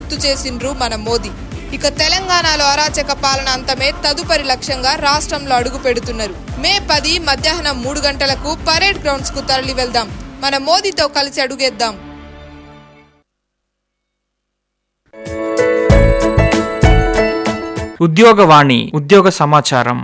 గుర్తు చేసిండ్రు మన మోదీ ఇక తెలంగాణలో అరాచక పాలన అంతమే తదుపరి లక్ష్యంగా రాష్ట్రంలో అడుగు పెడుతున్నారు మే పది మధ్యాహ్నం మూడు గంటలకు పరేడ్ గ్రౌండ్స్ కు తరలి వెళ్దాం మన మోదీతో కలిసి అడుగేద్దాం ఉద్యోగవాణి ఉద్యోగ సమాచారం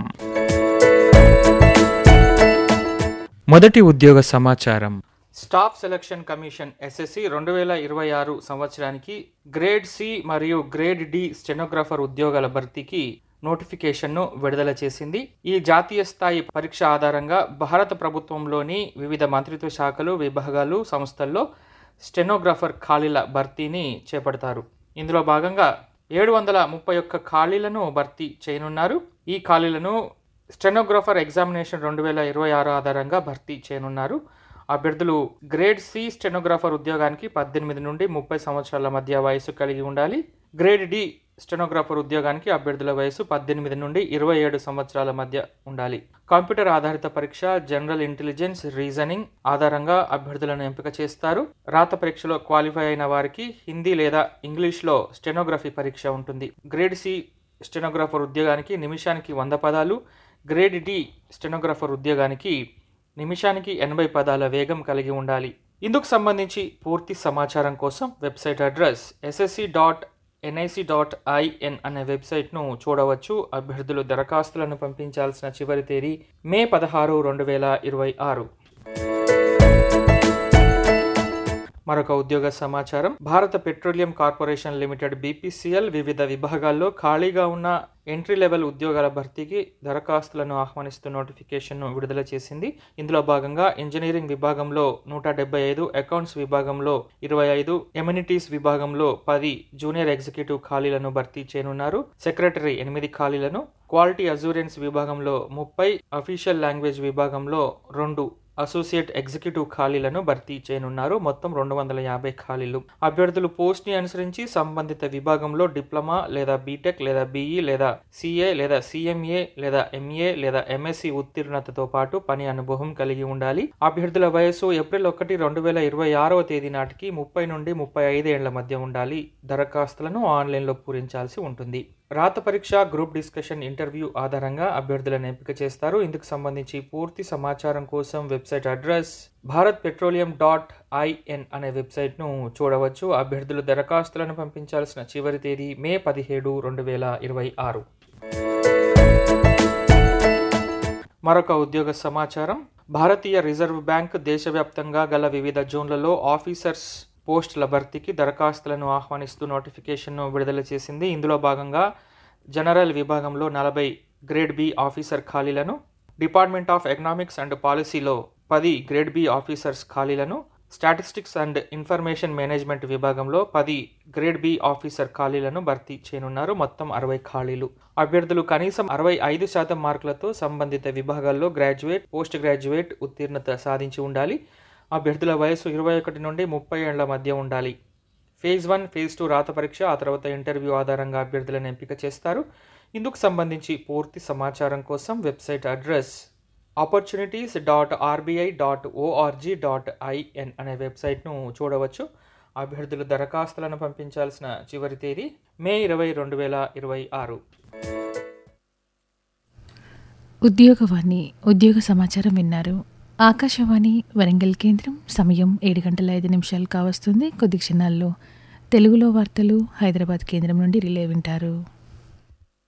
మొదటి ఉద్యోగ సమాచారం స్టాఫ్ సెలక్షన్ కమిషన్ ఎస్ఎస్సి రెండు వేల ఇరవై ఆరు సంవత్సరానికి గ్రేడ్ సి మరియు గ్రేడ్ డి స్టెనోగ్రాఫర్ ఉద్యోగాల భర్తీకి నోటిఫికేషన్ను విడుదల చేసింది ఈ జాతీయ స్థాయి పరీక్ష ఆధారంగా భారత ప్రభుత్వంలోని వివిధ మంత్రిత్వ శాఖలు విభాగాలు సంస్థల్లో స్టెనోగ్రాఫర్ ఖాళీల భర్తీని చేపడతారు ఇందులో భాగంగా ఏడు వందల ముప్పై ఒక్క ఖాళీలను భర్తీ చేయనున్నారు ఈ ఖాళీలను స్టెనోగ్రాఫర్ ఎగ్జామినేషన్ రెండు వేల ఇరవై ఆరు ఆధారంగా భర్తీ చేయనున్నారు అభ్యర్థులు గ్రేడ్ సి స్టెనోగ్రాఫర్ ఉద్యోగానికి పద్దెనిమిది నుండి ముప్పై సంవత్సరాల మధ్య వయసు కలిగి ఉండాలి గ్రేడ్ డి స్టెనోగ్రాఫర్ ఉద్యోగానికి అభ్యర్థుల వయసు పద్దెనిమిది నుండి ఇరవై ఏడు సంవత్సరాల మధ్య ఉండాలి కంప్యూటర్ ఆధారిత పరీక్ష జనరల్ ఇంటెలిజెన్స్ రీజనింగ్ ఆధారంగా అభ్యర్థులను ఎంపిక చేస్తారు రాత పరీక్షలో క్వాలిఫై అయిన వారికి హిందీ లేదా ఇంగ్లీష్లో స్టెనోగ్రఫీ పరీక్ష ఉంటుంది గ్రేడ్ సి స్టెనోగ్రాఫర్ ఉద్యోగానికి నిమిషానికి వంద పదాలు గ్రేడ్ డి స్టెనోగ్రాఫర్ ఉద్యోగానికి నిమిషానికి ఎనభై పదాల వేగం కలిగి ఉండాలి ఇందుకు సంబంధించి పూర్తి సమాచారం కోసం website address SSC dot NIC dot IN అనే వెబ్సైట్ను చూడవచ్చు అభ్యర్థులు దరఖాస్తులను పంపించాల్సిన చివరి తేదీ మే పదహారు రెండు వేల ఇరవై ఆరు మరొక ఉద్యోగ సమాచారం భారత పెట్రోలియం కార్పొరేషన్ లిమిటెడ్ బీపీసీఎల్ వివిధ విభాగాల్లో ఖాళీగా ఉన్న ఎంట్రీ లెవెల్ ఉద్యోగాల భర్తీకి దరఖాస్తులను ఆహ్వానిస్తూ నోటిఫికేషన్ను విడుదల చేసింది ఇందులో భాగంగా ఇంజనీరింగ్ విభాగంలో నూట డెబ్బై ఐదు అకౌంట్స్ విభాగంలో ఇరవై ఐదు ఎమ్యూనిటీస్ విభాగంలో పది జూనియర్ ఎగ్జిక్యూటివ్ ఖాళీలను భర్తీ చేయనున్నారు సెక్రటరీ ఎనిమిది ఖాళీలను క్వాలిటీ అజూరెన్స్ విభాగంలో ముప్పై అఫీషియల్ లాంగ్వేజ్ విభాగంలో రెండు అసోసియేట్ ఎగ్జిక్యూటివ్ ఖాళీలను భర్తీ చేయనున్నారు మొత్తం రెండు వందల యాభై ఖాళీలు అభ్యర్థులు పోస్ట్ ని అనుసరించి సంబంధిత విభాగంలో డిప్లొమా లేదా బీటెక్ లేదా బీఈ లేదా సిఏ లేదా సిఎంఏ లేదా ఎంఏ లేదా ఎంఎస్సి ఉత్తీర్ణతతో పాటు పని అనుభవం కలిగి ఉండాలి అభ్యర్థుల వయసు ఏప్రిల్ ఒకటి రెండు వేల ఇరవై ఆరవ తేదీ నాటికి ముప్పై నుండి ముప్పై ఐదు ఏళ్ల మధ్య ఉండాలి దరఖాస్తులను ఆన్లైన్లో పూరించాల్సి ఉంటుంది రాత పరీక్ష గ్రూప్ డిస్కషన్ ఇంటర్వ్యూ ఆధారంగా అభ్యర్థులను ఎంపిక చేస్తారు ఇందుకు సంబంధించి పూర్తి సమాచారం కోసం website address Bharat petroleum dot IN అనే వెబ్సైట్ను చూడవచ్చు అభ్యర్థులు దరఖాస్తులను పంపించాల్సిన చివరి తేదీ మే పదిహేడు రెండు వేల ఇరవై ఆరు మరొక ఉద్యోగ సమాచారం భారతీయ రిజర్వ్ బ్యాంక్ దేశవ్యాప్తంగా గల వివిధ జోన్లలో ఆఫీసర్స్ పోస్టుల భర్తీకి దరఖాస్తులను ఆహ్వానిస్తూ నోటిఫికేషన్ను విడుదల చేసింది ఇందులో భాగంగా జనరల్ విభాగంలో నలభై గ్రేడ్ బి ఆఫీసర్ ఖాళీలను డిపార్ట్మెంట్ ఆఫ్ ఎకనామిక్స్ అండ్ పాలసీలో పది గ్రేడ్ బి ఆఫీసర్స్ ఖాళీలను స్టాటిస్టిక్స్ అండ్ ఇన్ఫర్మేషన్ మేనేజ్మెంట్ విభాగంలో పది గ్రేడ్ బి ఆఫీసర్ ఖాళీలను భర్తీ చేయనున్నారు మొత్తం అరవై ఖాళీలు అభ్యర్థులు కనీసం అరవై ఐదు శాతం మార్కులతో సంబంధిత విభాగాల్లో గ్రాడ్యుయేట్ పోస్ట్ గ్రాడ్యుయేట్ ఉత్తీర్ణత సాధించి ఉండాలి అభ్యర్థుల వయసు ఇరవై ఒకటి నుండి ముప్పై ఏళ్ల మధ్య ఉండాలి ఫేజ్ వన్ ఫేజ్ టూ రాత పరీక్ష ఆ తర్వాత ఇంటర్వ్యూ ఆధారంగా అభ్యర్థులను ఎంపిక చేస్తారు ఇందుకు సంబంధించి పూర్తి సమాచారం కోసం website address opportunities dot RBI dot ORG dot IN అనే వెబ్సైట్ను చూడవచ్చు అభ్యర్థులు దరఖాస్తులను పంపించాల్సిన చివరి తేదీ మే ఇరవై రెండు వేల ఇరవై ఆరు ఉద్యోగవాణి ఉద్యోగ సమాచారం విన్నారు ఆకాశవాణి వరంగల్ కేంద్రం సమయం ఏడు గంటల ఐదు నిమిషాలు కావస్తుంది కొద్ది క్షణాల్లో తెలుగులో వార్తలు హైదరాబాద్ కేంద్రం నుండి రిలే వింటారు